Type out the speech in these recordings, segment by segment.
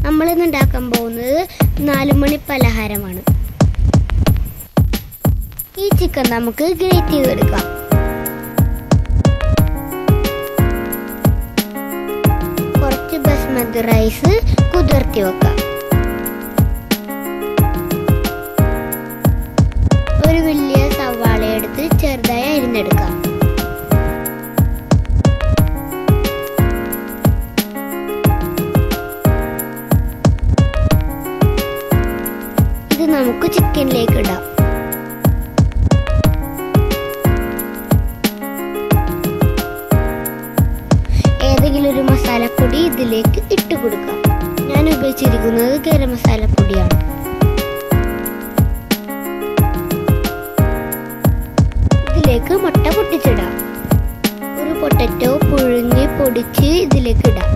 നമ്മളിന്ന് ഉണ്ടാക്കാൻ പോകുന്നത് നാലുമണി പലഹാരമാണ് ഈ ചിക്കൻ നമുക്ക് ഗ്രേറ്റ് ചെയ്തെടുക്കാം കുറച്ച് ബസ്മതി റൈസ് കുതിർത്തി വെക്കാം ഒരു വലിയ സവാള എടുത്ത് ചെറുതായി അരിഞ്ഞെടുക്കാം ഇത് നമുക്ക് ചിക്കനിലേക്ക് ഇടാം ഏതെങ്കിലും ഒരു മസാലപ്പൊടി ഇതിലേക്ക് ഇട്ട് കൊടുക്കാം ഞാൻ ഉപയോഗിച്ചിരിക്കുന്നത് ഗരം മസാലപ്പൊടിയാണ് ഇതിലേക്ക് മുട്ട പൊട്ടിച്ചിടാം ഒരു പൊട്ടറ്റോ പുഴുങ്ങി പൊടിച്ച് ഇതിലേക്ക് ഇടാം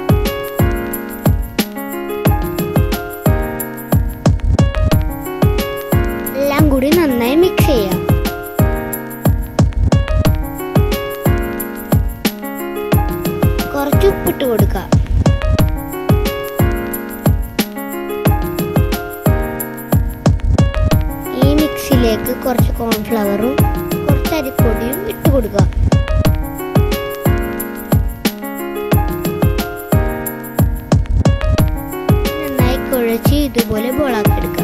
എല്ലാം കൂടി നന്നായി മിക്സ് ചെയ്യാം കുറച്ച് ഉപ്പിട്ട് കൊടുക്കാം ഈ മിക്സിലേക്ക് കുറച്ച് കോൺഫ്ലവറും കുറച്ച് അരിപ്പൊടിയും ഇട്ട് കൊടുക്കുക നന്നായി കുഴച്ച് ഇതുപോലെ ബോളാക്കി എടുക്കാം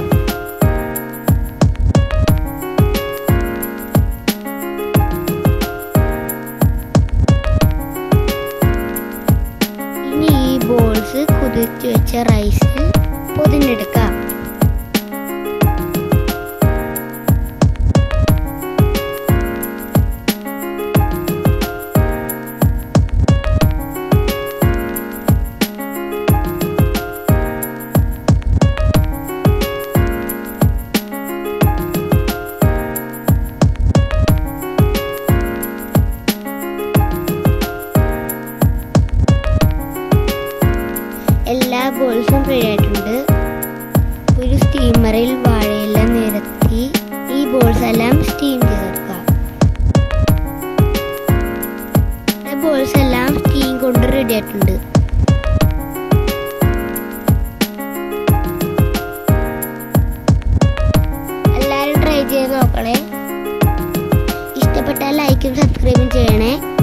ഇനി ഈ ബോൾസ് കുതിർത്തി വെച്ച റൈസിൽ പൊതിഞ്ഞെടുക്കാം എല്ലാ ബോൾസും റെഡി ആയിട്ടുണ്ട് ഒരു സ്റ്റീമറിൽ വാഴയില നിരത്തി ഈ ബോൾസ് എല്ലാം സ്റ്റീം ചെയ്തെടുക്കുക ബോൾസ് എല്ലാം സ്റ്റീം കൊണ്ട് റെഡി ആയിട്ടുണ്ട് എല്ലാവരും ട്രൈ ചെയ്ത് നോക്കണേ ഇഷ്ടപ്പെട്ടാൽ ലൈക്കും സബ്സ്ക്രൈബും ചെയ്യണേ